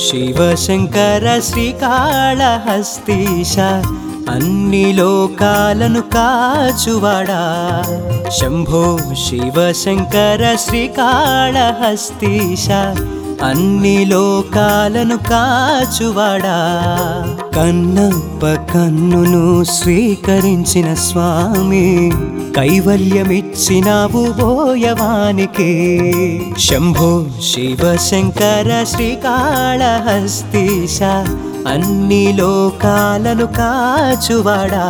శివశంకర శ్రీకాళహస్తీశ అన్ని లోకాలను కాచువాడా శంభో శివశంకర శ్రీకాళహస్తీశ అన్ని లోకాలను కాచువాడా కన్నప్ప కన్నును స్వీకరించిన స్వామి కైవల్యమిచ్చినావు బోయవానికి శంభో శివశంకర శ్రీకాళహస్తీశ అన్ని లోకాలను కాచువాడా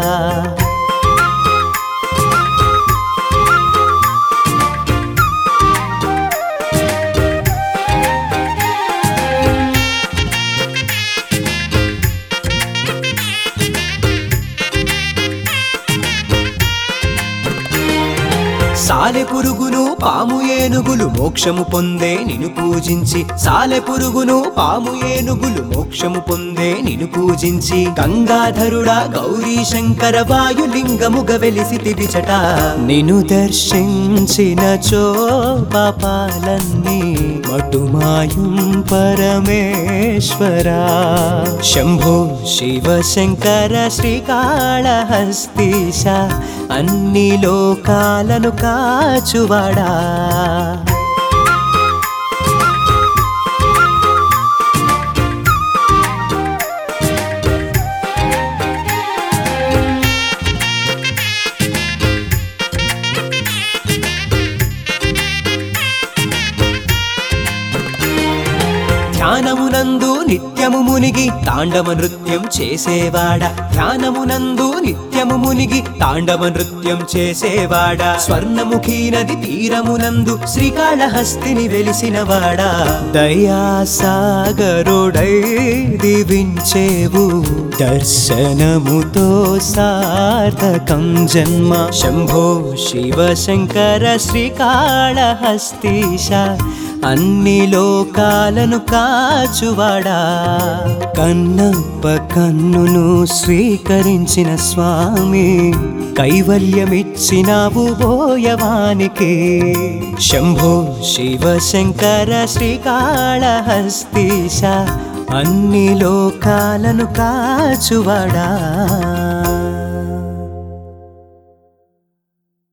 సాలె పురుగును పాము ఏనుగులు మోక్షము పొందే నిన్ను పూజించి సాలె పురుగును పాము ఏనుగులు మోక్షము పొందే నిన్ను పూజించి గంగాధరుడా గౌరీ శంకర వాయులింగముగ వెలిసి తివిచట నిన్ను దర్శించిన చో పాపాలన్నీ మటుమాయం పరమేశ్వరా శంభో శివశంకర శ్రీకాళహస్తీశ అన్ని లోకాలను కాచువాడా ధ్యానమునందు నిత్యము మునిగి తాండవ నృత్యం చేసేవాడా ధ్యానమునందు నిత్యము మునిగి తాండవ నృత్యం చేసేవాడా స్వర్ణముఖి నది తీరమునందు శ్రీకాళహస్తిని వెలిసినవాడా దయాసాగరుడై దివించేవు దర్శనముతో సార్థకం జన్మ శంభో శివశంకర శ్రీకాళహస్తీశ అన్ని లోకాలను కాచువాడా కన్నప్ప కన్నును స్వీకరించిన స్వామి కైవల్యమిచ్చినావు బోయవానికి శంభో శివశంకర శ్రీకాళహస్తీశ అన్ని లోకాలను కాచువాడా